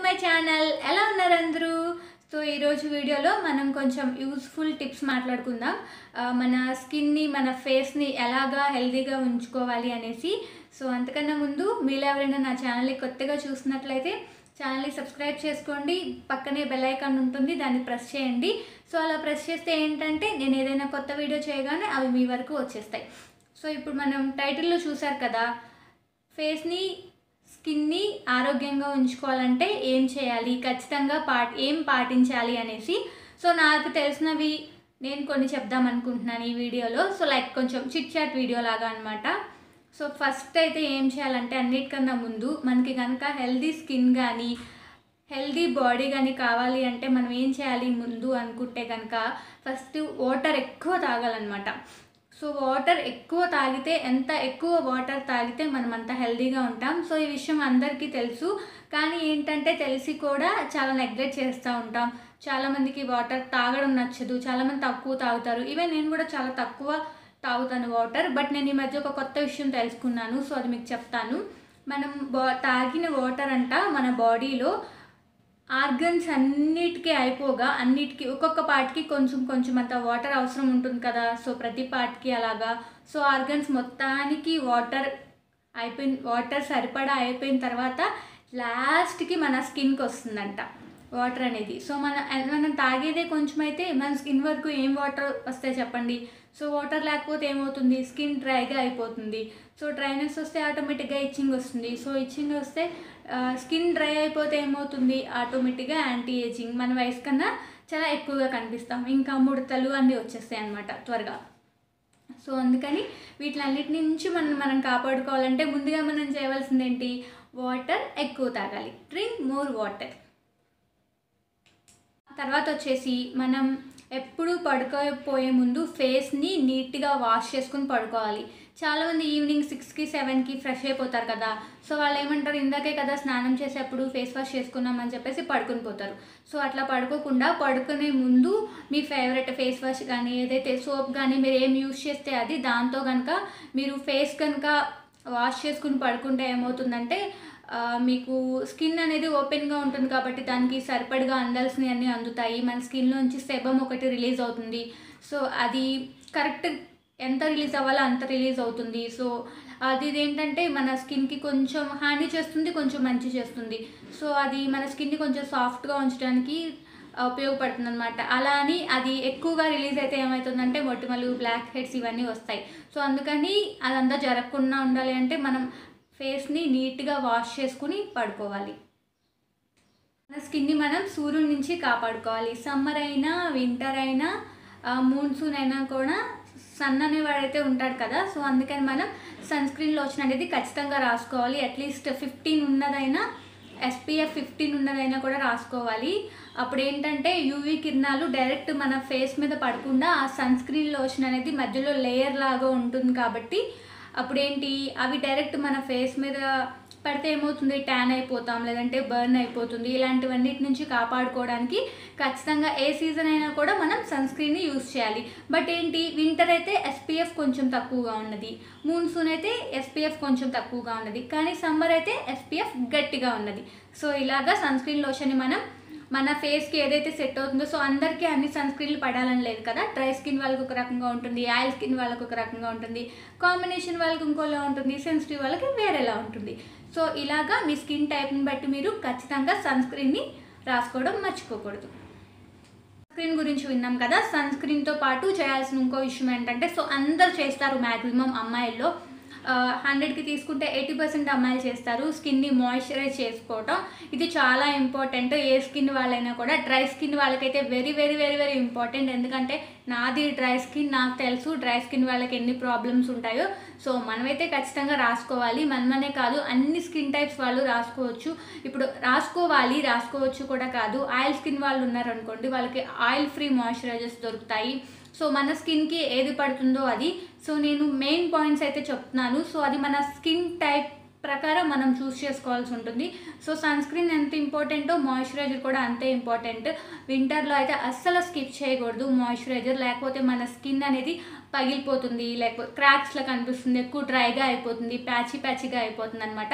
my channel ఎలా ఉన్నారు అందరూ సో ఈరోజు వీడియోలో మనం కొంచెం యూస్ఫుల్ టిప్స్ మాట్లాడుకుందాం ఆ, మన స్కిన్ని మన ఫేస్ని ఎలాగా హెల్తీగా ఉంచుకోవాలి అనేసి సో అంతకన్నా ముందు మీరు ఎవరైనా నా ఛానల్ని కొత్తగా చూసినట్లయితే ఛానల్ని సబ్స్క్రైబ్ చేసుకోండి పక్కనే బెల్ ఐకాన్ ఉంటుంది దాన్ని ప్రెస్ చేయండి సో అలా ప్రెస్ చేస్తే ఏంటంటే నేను ఏదైనా కొత్త వీడియో చేయగానే అవి మీ వరకు వచ్చేస్తాయి సో ఇప్పుడు మనం టైటిల్లో చూసారు కదా ఫేస్ని స్కిన్ని ఆరోగ్యంగా ఉంచుకోవాలంటే ఏం చేయాలి ఖచ్చితంగా పా ఏం పాటించాలి అనేసి సో నాకు తెలిసినవి నేను కొన్ని చెప్దాం అనుకుంటున్నాను ఈ వీడియోలో సో లైక్ కొంచెం చిట్ చాట్ వీడియో లాగా అనమాట సో ఫస్ట్ అయితే ఏం చేయాలంటే అన్నిటికన్నా ముందు మనకి కనుక హెల్దీ స్కిన్ కానీ హెల్దీ బాడీ కానీ కావాలి అంటే మనం ఏం చేయాలి ముందు అనుకుంటే కనుక ఫస్ట్ వాటర్ ఎక్కువ తాగాలన్నమాట సో వాటర్ ఎక్కువ తాగితే ఎంత ఎక్కువ వాటర్ తాగితే మనం అంత హెల్దీగా ఉంటాం సో ఈ విషయం అందరికీ తెలుసు కానీ ఏంటంటే తెలిసి కూడా చాలా నెగ్లెక్ట్ చేస్తూ ఉంటాం చాలామందికి వాటర్ తాగడం నచ్చదు చాలామంది తక్కువ తాగుతారు ఈవెన్ నేను కూడా చాలా తక్కువ తాగుతాను వాటర్ బట్ నేను ఈ మధ్య ఒక కొత్త విషయం తెలుసుకున్నాను సో అది మీకు చెప్తాను మనం బా తాగిన వాటర్ అంట మన బాడీలో ఆర్గన్స్ అన్నిటికీ అయిపోగా అన్నిటికీ ఒక్కొక్క పార్ట్కి కొంచెం కొంచెం అంత వాటర్ అవసరం ఉంటుంది కదా సో ప్రతి పార్ట్కి అలాగా సో ఆర్గన్స్ మొత్తానికి వాటర్ అయిపోయిన వాటర్ సరిపడా అయిపోయిన తర్వాత లాస్ట్కి మన స్కిన్కి వస్తుందంట వాటర్ అనేది సో మన మనం తాగేదే కొంచెం అయితే మన స్కిన్ వరకు ఏం వాటర్ వస్తాయి చెప్పండి సో వాటర్ లేకపోతే ఏమవుతుంది స్కిన్ డ్రైగా అయిపోతుంది సో డ్రైనెస్ వస్తే ఆటోమేటిక్గా ఇచ్చింగ్ వస్తుంది సో ఇచ్చింగ్ వస్తే స్కిన్ డ్రై అయిపోతే ఏమవుతుంది ఆటోమేటిక్గా యాంటీ ఏజింగ్ మన వయసు కన్నా చాలా ఎక్కువగా కనిపిస్తాం ఇంకా ముడతలు అన్నీ వచ్చేస్తాయి అన్నమాట త్వరగా సో అందుకని వీటిలన్నిటి నుంచి మనం మనం కాపాడుకోవాలంటే ముందుగా మనం చేయవలసింది ఏంటి వాటర్ ఎక్కువ తాగాలి డ్రింక్ మోర్ వాటర్ తర్వాత వచ్చేసి మనం ఎప్పుడు పడుకోపోయే ముందు ఫేస్ని నీట్గా వాష్ చేసుకుని పడుకోవాలి చాలామంది ఈవినింగ్ సిక్స్కి సెవెన్కి ఫ్రెష్ అయిపోతారు కదా సో వాళ్ళు ఏమంటారు ఇందాకే కదా స్నానం చేసేప్పుడు ఫేస్ వాష్ చేసుకున్నామని చెప్పేసి పడుకుని పోతారు సో అట్లా పడుకోకుండా పడుకునే ముందు మీ ఫేవరెట్ ఫేస్ వాష్ కానీ ఏదైతే సోప్ కానీ మీరు ఏం యూస్ చేస్తే అది దాంతో కనుక మీరు ఫేస్ కనుక వాష్ చేసుకుని పడుకుంటే ఏమవుతుందంటే ఆ, మీకు స్కిన్ అనేది ఓపెన్గా ఉంటుంది కాబట్టి దానికి సరిపడగా అందాల్సినవి అన్నీ అందుతాయి మన స్కిన్లోంచి సెబమ్ ఒకటి రిలీజ్ అవుతుంది సో అది కరెక్ట్ ఎంత రిలీజ్ అవ్వాలో అంత రిలీజ్ అవుతుంది సో అది ఏంటంటే మన స్కిన్కి కొంచెం హాని చేస్తుంది కొంచెం మంచి చేస్తుంది సో అది మన స్కిన్ని కొంచెం సాఫ్ట్గా ఉంచడానికి ఉపయోగపడుతుంది అనమాట అలా అని అది ఎక్కువగా రిలీజ్ అయితే ఏమవుతుందంటే మొటిమలు బ్లాక్ హెడ్స్ ఇవన్నీ వస్తాయి సో అందుకని అదంతా జరగకుండా ఉండాలి అంటే మనం ఫేస్ని నీట్గా వాష్ చేసుకుని పడుకోవాలి మన స్కిన్ని మనం సూర్యుడి నుంచి కాపాడుకోవాలి సమ్మర్ అయినా వింటర్ అయినా మూన్సూన్ అయినా కూడా సన్ అనేవాడైతే ఉంటాడు కదా సో అందుకని మనం సన్ స్క్రీన్ లోషన్ అనేది ఖచ్చితంగా రాసుకోవాలి అట్లీస్ట్ ఫిఫ్టీన్ ఉన్నదైనా ఎస్పీఎఫ్ ఫిఫ్టీన్ ఉన్నదైనా కూడా రాసుకోవాలి అప్పుడు ఏంటంటే యూవీ కిరణాలు డైరెక్ట్ మన ఫేస్ మీద పడకుండా ఆ సన్ స్క్రీన్ లోషన్ అనేది మధ్యలో లేయర్ లాగా ఉంటుంది కాబట్టి అప్పుడు ఏంటి అవి డైరెక్ట్ మన ఫేస్ మీద పడితే ఏమవుతుంది ట్యాన్ అయిపోతాం లేదంటే బర్న్ అయిపోతుంది ఇలాంటివన్నిటి నుంచి కాపాడుకోవడానికి ఖచ్చితంగా ఏ సీజన్ అయినా కూడా మనం సన్ స్క్రీన్ని యూస్ చేయాలి బట్ ఏంటి వింటర్ అయితే ఎస్పీఎఫ్ కొంచెం తక్కువగా ఉన్నది మూన్సూన్ అయితే ఎస్పీఎఫ్ కొంచెం తక్కువగా ఉన్నది కానీ సమ్మర్ అయితే ఎస్పీఎఫ్ గట్టిగా ఉన్నది సో ఇలాగా సన్ స్క్రీన్ లోషన్ని మనం మన ఫేస్కి ఏదైతే సెట్ అవుతుందో సో అందరికీ అన్ని సన్ స్క్రీన్లు పడాలని లేదు కదా డ్రై స్కిన్ వాళ్ళకి ఒక రకంగా ఉంటుంది ఆయిల్ స్కిన్ వాళ్ళకి ఒక రకంగా ఉంటుంది కాంబినేషన్ వాళ్ళకి ఇంకోలా ఉంటుంది సెన్సిటివ్ వాళ్ళకి వేరేలా ఉంటుంది సో ఇలాగా మీ స్కిన్ టైప్ని బట్టి మీరు ఖచ్చితంగా సన్ స్క్రీన్ని రాసుకోవడం మర్చిపోకూడదు స్క్రీన్ గురించి విన్నాం కదా సన్ స్క్రీన్తో పాటు చేయాల్సిన ఇంకో విషయం ఏంటంటే సో అందరు చేస్తారు మ్యాక్సిమం అమ్మాయిల్లో హండ్రెడ్కి తీసుకుంటే ఎయిటీ పర్సెంట్ అమ్మాయిలు చేస్తారు స్కిన్ని మాయిశ్చరైజ్ చేసుకోవటం ఇది చాలా ఇంపార్టెంట్ ఏ స్కిన్ వాళ్ళైనా కూడా డ్రై స్కిన్ వాళ్ళకైతే very very very very important ఎందుకంటే నాది డ్రై స్కిన్ నాకు తెలుసు డ్రై స్కిన్ వాళ్ళకి ఎన్ని ప్రాబ్లమ్స్ ఉంటాయో సో మనమైతే ఖచ్చితంగా రాసుకోవాలి మనమనే కాదు అన్ని స్కిన్ టైప్స్ వాళ్ళు రాసుకోవచ్చు ఇప్పుడు రాసుకోవాలి రాసుకోవచ్చు కూడా కాదు ఆయిల్ స్కిన్ వాళ్ళు ఉన్నారనుకోండి వాళ్ళకి ఆయిల్ ఫ్రీ మాయిశ్చరైజర్స్ దొరుకుతాయి సో మన స్కిన్కి ఏది పడుతుందో అది సో నేను మెయిన్ పాయింట్స్ అయితే చెప్తున్నాను సో అది మన స్కిన్ టైప్ ప్రకారం మనం చూస్ చేసుకోవాల్సి ఉంటుంది సో సన్ స్క్రీన్ ఎంత ఇంపార్టెంటో మాయిశ్చరైజర్ కూడా అంతే ఇంపార్టెంట్ వింటర్లో అయితే అస్సలు స్కిప్ చేయకూడదు మాయిశ్చరైజర్ లేకపోతే మన స్కిన్ అనేది పగిలిపోతుంది లేకపోతే క్రాక్స్లో కనిపిస్తుంది ఎక్కువ డ్రైగా అయిపోతుంది ప్యాచీ ప్యాచీగా అయిపోతుంది అనమాట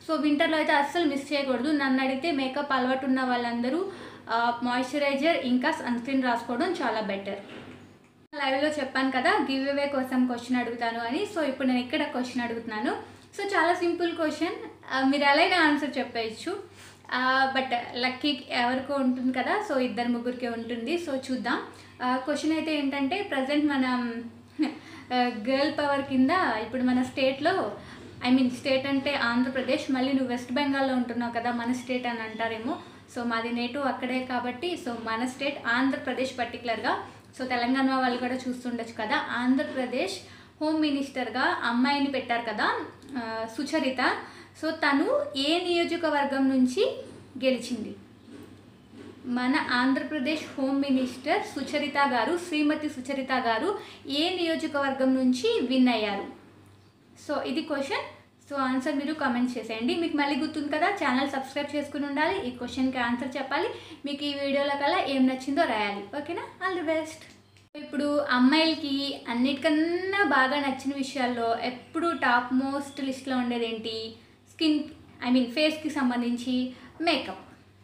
సో వింటర్లో అయితే అస్సలు మిస్ చేయకూడదు నన్ను అడిగితే మేకప్ అలవాటు ఉన్న వాళ్ళందరూ మాయిశ్చరైజర్ ఇంకా సన్ స్క్రీన్ రాసుకోవడం చాలా బెటర్ లైవ్లో చెప్పాను కదా గివ్ అవే కోసం క్వశ్చన్ అడుగుతాను అని సో ఇప్పుడు నేను ఇక్కడ క్వశ్చన్ అడుగుతున్నాను సో చాలా సింపుల్ క్వశ్చన్ మీరు ఎలాగైనా ఆన్సర్ చెప్పేయచ్చు బట్ లక్కీ ఎవరికో ఉంటుంది కదా సో ఇద్దరు ముగ్గురికి ఉంటుంది సో చూద్దాం క్వశ్చన్ అయితే ఏంటంటే ప్రజెంట్ మనం గర్ల్ పవర్ కింద ఇప్పుడు మన స్టేట్లో ఐ మీన్ స్టేట్ అంటే ఆంధ్రప్రదేశ్ మళ్ళీ నువ్వు వెస్ట్ బెంగాల్లో ఉంటున్నావు కదా మన స్టేట్ అని అంటారేమో సో మాది నేటు అక్కడే కాబట్టి సో మన స్టేట్ ఆంధ్రప్రదేశ్ పర్టికులర్గా సో తెలంగాణ వాళ్ళు కూడా చూస్తుండొచ్చు కదా ఆంధ్రప్రదేశ్ హోమ్ మినిస్టర్గా అమ్మాయిని పెట్టారు కదా ఆ, సుచరిత సో తను ఏ నియోజకవర్గం నుంచి గెలిచింది మన ఆంధ్రప్రదేశ్ హోమ్ మినిస్టర్ సుచరిత గారు శ్రీమతి సుచరిత గారు ఏ నియోజకవర్గం నుంచి విన్ అయ్యారు సో ఇది క్వశ్చన్ సో ఆన్సర్ మీరు కామెంట్ చేసేయండి మీకు మళ్ళీ గుర్తుంది కదా ఛానల్ సబ్స్క్రైబ్ చేసుకుని ఉండాలి ఈ క్వశ్చన్కి ఆన్సర్ చెప్పాలి మీకు ఈ వీడియోలో కల్లా ఏం నచ్చిందో రాయాలి ఓకేనా ఆల్ ది బెస్ట్ ఇప్పుడు అమ్మాయిలకి అన్నిటికన్నా బాగా నచ్చిన విషయాల్లో ఎప్పుడు టాప్ మోస్ట్ లిస్ట్లో ఉండేది ఏంటి స్కిన్ ఐ మీన్ ఫేస్కి సంబంధించి మేకప్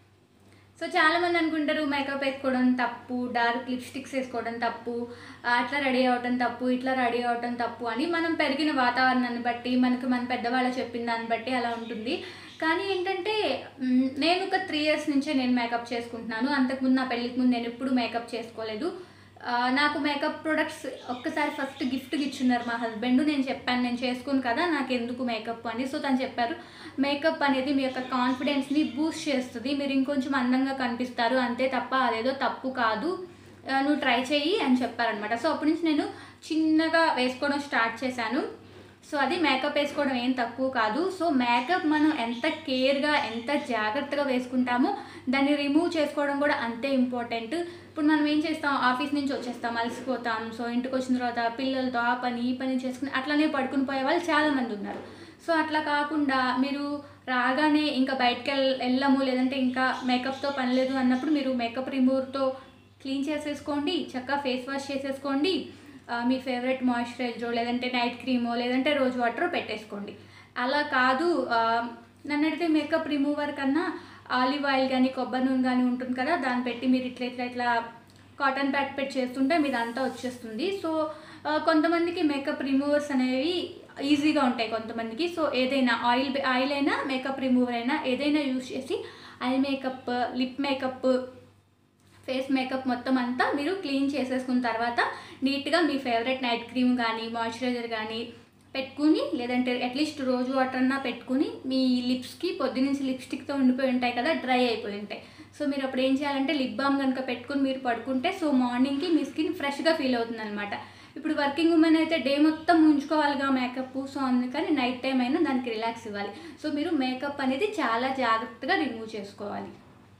సో చాలామంది అనుకుంటారు మేకప్ వేసుకోవడం తప్పు డార్క్ లిప్స్టిక్స్ వేసుకోవడం తప్పు అట్లా రెడీ అవ్వడం తప్పు ఇట్లా రెడీ అవ్వడం తప్పు అని మనం పెరిగిన వాతావరణాన్ని బట్టి మనకు మన పెద్దవాళ్ళు చెప్పిన దాన్ని బట్టి అలా ఉంటుంది కానీ ఏంటంటే మ్, నేను ఒక త్రీ ఇయర్స్ నుంచే నేను మేకప్ చేసుకుంటున్నాను అంతకుముందు నా పెళ్ళికి ముందు నేను ఎప్పుడు మేకప్ చేసుకోలేదు ఆ, నాకు మేకప్ ప్రొడక్ట్స్ ఒక్కసారి ఫస్ట్ గిఫ్ట్కి ఇచ్చున్నారు మా హస్బెండ్ నేను చెప్పాను నేను చేసుకోను కదా నాకు ఎందుకు మేకప్ అని సో తను చెప్పారు మేకప్ అనేది మీ యొక్క కాన్ఫిడెన్స్ని బూస్ట్ చేస్తుంది మీరు ఇంకొంచెం అందంగా కనిపిస్తారు అంతే తప్ప అదేదో తప్పు కాదు ఆ, నువ్వు ట్రై చేయి అని చెప్పారనమాట సో అప్పటి నుంచి నేను చిన్నగా వేసుకోవడం స్టార్ట్ చేశాను సో అది మేకప్ వేసుకోవడం ఏం తక్కువ కాదు సో మేకప్ మనం ఎంత కేర్గా ఎంత జాగ్రత్తగా వేసుకుంటామో దాన్ని రిమూవ్ చేసుకోవడం కూడా అంతే ఇంపార్టెంట్ ఇప్పుడు మనం ఏం చేస్తాం ఆఫీస్ నుంచి వచ్చేస్తాం అలసిపోతాం సో ఇంటికి వచ్చిన తర్వాత పిల్లలతో ఆ పని ఈ పని చేసుకుని అట్లనే పడుకుని పోయే వాళ్ళు చాలామంది ఉన్నారు సో అట్లా కాకుండా మీరు రాగానే ఇంకా బయటకు వెళ్ వెళ్ళము లేదంటే ఇంకా మేకప్తో పని లేదు అన్నప్పుడు మీరు మేకప్ రిమూవర్తో క్లీన్ చేసేసుకోండి చక్కగా ఫేస్ వాష్ చేసేసుకోండి ఆ, మీ ఫేవరెట్ మాయిశ్చరైజరో లేదంటే నైట్ క్రీమో లేదంటే రోజ్ వాటరో పెట్టేసుకోండి అలా కాదు ఆ, నన్ను అడిగితే మేకప్ రిమూవర్ కన్నా ఆలివ్ ఆయిల్ కానీ కొబ్బరి నూనె కానీ ఉంటుంది కదా దాన్ని పెట్టి మీరు ఇట్లా ఇట్లా ఇట్లా కాటన్ ప్యాక్ పెట్టి చేస్తుంటే మీది అంతా వచ్చేస్తుంది సో ఆ, కొంతమందికి మేకప్ రిమూవర్స్ అనేవి ఈజీగా ఉంటాయి కొంతమందికి సో ఏదైనా ఆయిల్ ఆయిల్ అయినా మేకప్ రిమూవర్ అయినా ఏదైనా యూస్ చేసి eye makeup lip makeup face makeup మొత్తం అంతా మీరు క్లీన్ చేసేసుకున్న తర్వాత నీట్గా మీ ఫేవరెట్ నైట్ క్రీమ్ కానీ మాయిశ్చరైజర్ కానీ పెట్టుకుని లేదంటే అట్లీస్ట్ రోజు వాటర్ అన్నా పెట్టుకుని మీ లిప్స్కి పొద్దునుంచి లిప్స్టిక్తో ఉండిపోయి ఉంటాయి కదా డ్రై అయిపోయి ఉంటాయి సో మీరు అప్పుడు ఏం చేయాలంటే లిప్ బామ్ కనుక పెట్టుకుని మీరు పడుకుంటే సో మార్నింగ్కి మీ స్కిన్ ఫ్రెష్గా ఫీల్ అవుతుంది అనమాట ఇప్పుడు వర్కింగ్ ఉమెన్ అయితే డే మొత్తం ఉంచుకోవాలిగా మేకప్ సో అందుకని నైట్ టైం అయినా దానికి రిలాక్స్ ఇవ్వాలి సో మీరు మేకప్ అనేది చాలా జాగ్రత్తగా రిమూవ్ చేసుకోవాలి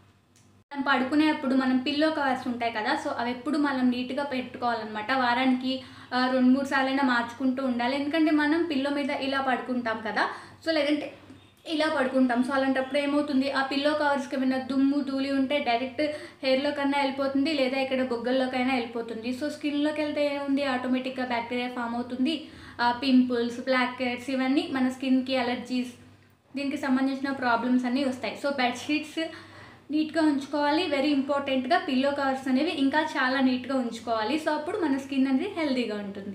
మనం పడుకునేప్పుడు మనం పిల్లో కవర్స్ ఉంటాయి కదా సో అవి ఎప్పుడు మనం నీట్గా పెట్టుకోవాలన్నమాట వారానికి ఆ, రెండు మూడు సార్లైనా మార్చుకుంటూ ఉండాలి ఎందుకంటే మనం పిల్లో మీద ఇలా పడుకుంటాం కదా సో లేదంటే ఇలా పడుకుంటాం సో అలాంటప్పుడు ఏమవుతుంది ఆ పిల్లో కవర్స్కి ఏమైనా దుమ్ము ధూళి ఉంటే డైరెక్ట్ హెయిర్లో కన్నా వెళ్ళిపోతుంది లేదా ఇక్కడ బొగ్గల్లోకైనా వెళ్ళిపోతుంది సో స్కిన్లోకి వెళ్తే ఏముంది ఆటోమేటిక్గా బ్యాక్టీరియా ఫామ్ అవుతుంది పింపుల్స్ బ్లాక్ హెడ్స్ ఇవన్నీ మన స్కిన్కి అలర్జీస్ దీనికి సంబంధించిన ప్రాబ్లమ్స్ అన్నీ వస్తాయి సో బెడ్షీట్స్ నీట్గా ఉంచుకోవాలి వెరీ ఇంపార్టెంట్గా పిల్లో కవర్స్ అనేవి ఇంకా చాలా నీట్గా ఉంచుకోవాలి సో అప్పుడు మన స్కిన్ అనేది హెల్తీగా ఉంటుంది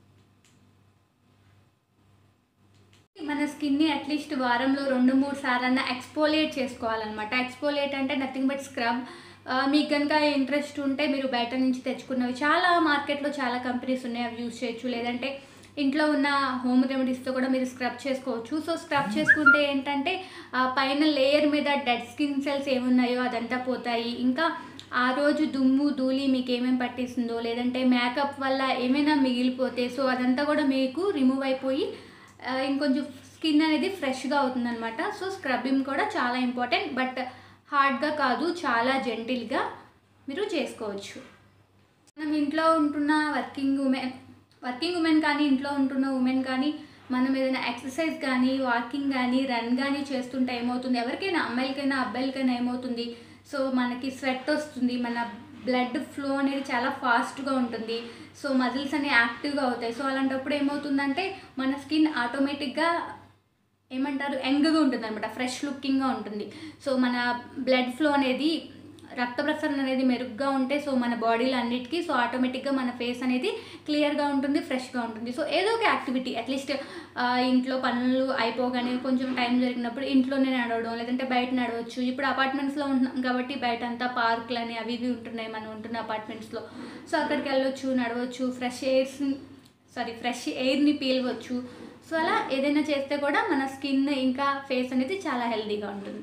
మన స్కిన్ని అట్లీస్ట్ వారంలో రెండు మూడు సార్లన్నా ఎక్స్పోలియేట్ చేసుకోవాలన్నమాట ఎక్స్పోలియేట్ అంటే నథింగ్ బట్ స్క్రబ్ మీకు కనుక ఇంట్రెస్ట్ ఉంటే మీరు బయట నుంచి తెచ్చుకున్నవి చాలా మార్కెట్లో చాలా కంపెనీస్ ఉన్నాయి అవి యూస్ చేయొచ్చు లేదంటే ఇంట్లో ఉన్న హోమ్ రెమెడీస్తో కూడా మీరు స్క్రబ్ చేసుకోవచ్చు సో స్క్రబ్ చేసుకుంటే ఏంటంటే ఆ పైన లేయర్ మీద డెడ్ స్కిన్ సెల్స్ ఏమున్నాయో అదంతా పోతాయి ఇంకా ఆ రోజు దుమ్ము ధూళి మీకు ఏమేమి పట్టిస్తుందో లేదంటే మేకప్ వల్ల ఏమైనా మిగిలిపోతే సో అదంతా కూడా మీకు రిమూవ్ అయిపోయి ఆ, ఇంకొంచెం స్కిన్ అనేది ఫ్రెష్గా అవుతుందన్నమాట సో స్క్రబ్బింగ్ కూడా చాలా ఇంపార్టెంట్ బట్ హార్డ్గా కాదు చాలా జెంటిల్గా మీరు చేసుకోవచ్చు మనం ఇంట్లో ఉంటున్న వర్కింగ్ ఉమెన్ వర్కింగ్ ఉమెన్ కానీ ఇంట్లో ఉంటున్న ఉమెన్ కానీ మనం ఏదైనా ఎక్సర్సైజ్ కానీ వాకింగ్ కానీ రన్ కానీ చేస్తుంటే ఏమవుతుంది ఎవరికైనా అమ్మాయిలకైనా అబ్బాయిలకైనా ఏమవుతుంది సో మనకి స్వెట్ వస్తుంది మన బ్లడ్ ఫ్లో అనేది చాలా ఫాస్ట్గా ఉంటుంది సో మజిల్స్ అనేవి యాక్టివ్గా అవుతాయి సో అలాంటప్పుడు ఏమవుతుందంటే మన స్కిన్ ఆటోమేటిక్గా ఏమంటారు యంగ్గా ఉంటుంది అనమాట ఫ్రెష్ లుకింగ్గా ఉంటుంది సో మన బ్లడ్ ఫ్లో అనేది రక్త ప్రసరణ అనేది మెరుగ్గా ఉంటే సో మన బాడీలో అన్నిటికీ సో ఆటోమేటిక్గా మన ఫేస్ అనేది క్లియర్గా ఉంటుంది ఫ్రెష్గా ఉంటుంది సో ఏదో ఒక యాక్టివిటీ అట్లీస్ట్ ఇంట్లో పనులు అయిపోగానే కొంచెం టైం జరిగినప్పుడు ఇంట్లోనే నడవడం లేదంటే బయట నడవచ్చు ఇప్పుడు అపార్ట్మెంట్స్లో ఉంటున్నాం కాబట్టి బయట అంతా పార్కులని అవి ఇవి ఉంటున్నాయి మనం ఉంటున్న అపార్ట్మెంట్స్లో సో అక్కడికి వెళ్ళొచ్చు నడవచ్చు ఫ్రెష్ ఎయిర్స్ సారీ ఫ్రెష్ ఎయిర్ని పీలవచ్చు సో అలా ఏదైనా చేస్తే కూడా మన స్కిన్ ఇంకా ఫేస్ అనేది చాలా హెల్తీగా ఉంటుంది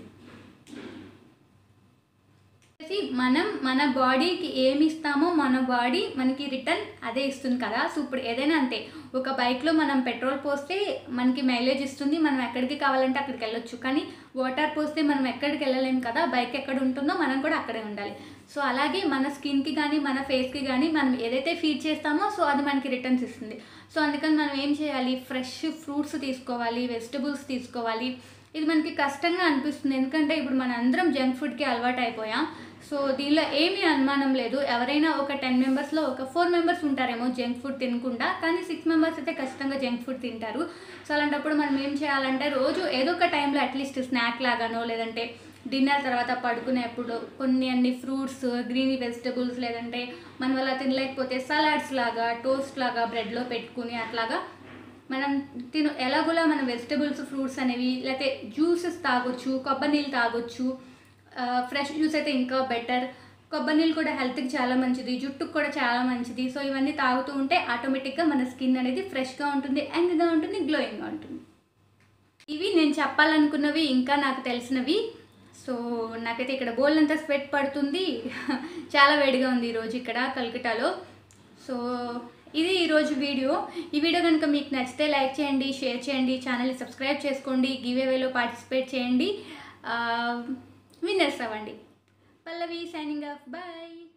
వచ్చేసి మనం మన బాడీకి ఏమి ఇస్తామో మన బాడీ మనకి రిటర్న్ అదే ఇస్తుంది కదా సో ఇప్పుడు ఏదైనా అంతే ఒక బైక్లో మనం పెట్రోల్ పోస్తే మనకి మైలేజ్ ఇస్తుంది మనం ఎక్కడికి కావాలంటే అక్కడికి వెళ్ళొచ్చు కానీ వాటర్ పోస్తే మనం ఎక్కడికి వెళ్ళలేం కదా బైక్ ఎక్కడ ఉంటుందో మనం కూడా అక్కడే ఉండాలి సో అలాగే మన స్కిన్కి కానీ మన ఫేస్కి కానీ మనం ఏదైతే ఫీడ్ చేస్తామో సో అది మనకి రిటర్న్స్ ఇస్తుంది సో అందుకని మనం ఏం చేయాలి ఫ్రెష్ ఫ్రూట్స్ తీసుకోవాలి వెజిటబుల్స్ తీసుకోవాలి ఇది మనకి కష్టంగా అనిపిస్తుంది ఎందుకంటే ఇప్పుడు మన అందరం జంక్ ఫుడ్కి అలవాటు అయిపోయాం సో దీనిలో ఏమీ అనుమానం లేదు ఎవరైనా ఒక టెన్ మెంబర్స్లో ఒక ఫోర్ మెంబర్స్ ఉంటారేమో జంక్ ఫుడ్ తినకుండా కానీ సిక్స్ మెంబర్స్ అయితే ఖచ్చితంగా జంక్ ఫుడ్ తింటారు సో అలాంటప్పుడు మనం ఏం చేయాలంటే రోజు ఏదో ఒక టైంలో అట్లీస్ట్ స్నాక్ లాగానో లేదంటే డిన్నర్ తర్వాత పడుకునేప్పుడు కొన్ని అన్ని ఫ్రూట్స్ గ్రీన్ వెజిటబుల్స్ లేదంటే మనం అలా తినలేకపోతే సలాడ్స్ లాగా టోస్ట్ లాగా బ్రెడ్లో పెట్టుకుని అట్లాగా మనం తిను ఎలాగోలా మన వెజిటబుల్స్ ఫ్రూట్స్ అనేవి లేకపోతే జ్యూసెస్ తాగొచ్చు కొబ్బరి నీళ్ళు తాగొచ్చు ఫ్రెష్ జ్యూస్ అయితే ఇంకా బెటర్ కొబ్బరి నీళ్ళు కూడా హెల్త్కి చాలా మంచిది జుట్టుకు కూడా చాలా మంచిది సో ఇవన్నీ తాగుతూ ఉంటే ఆటోమేటిక్గా మన స్కిన్ అనేది ఫ్రెష్గా ఉంటుంది యంగ్గా ఉంటుంది గ్లోయింగ్గా ఉంటుంది ఇవి నేను చెప్పాలనుకున్నవి ఇంకా నాకు తెలిసినవి సో నాకైతే ఇక్కడ బోల్నంతా స్వెట్ పడుతుంది చాలా వేడిగా ఉంది ఈరోజు ఇక్కడ కల్కటాలో సో ఇది ఈరోజు వీడియో ఈ వీడియో కనుక మీకు నచ్చితే లైక్ చేయండి షేర్ చేయండి ఛానల్ని సబ్స్క్రైబ్ చేసుకోండి గివేవేలో పార్టిసిపేట్ చేయండి విన్నర్స్ అవ్వండి పల్లవి సైనింగ్ ఆఫ్ బాయ్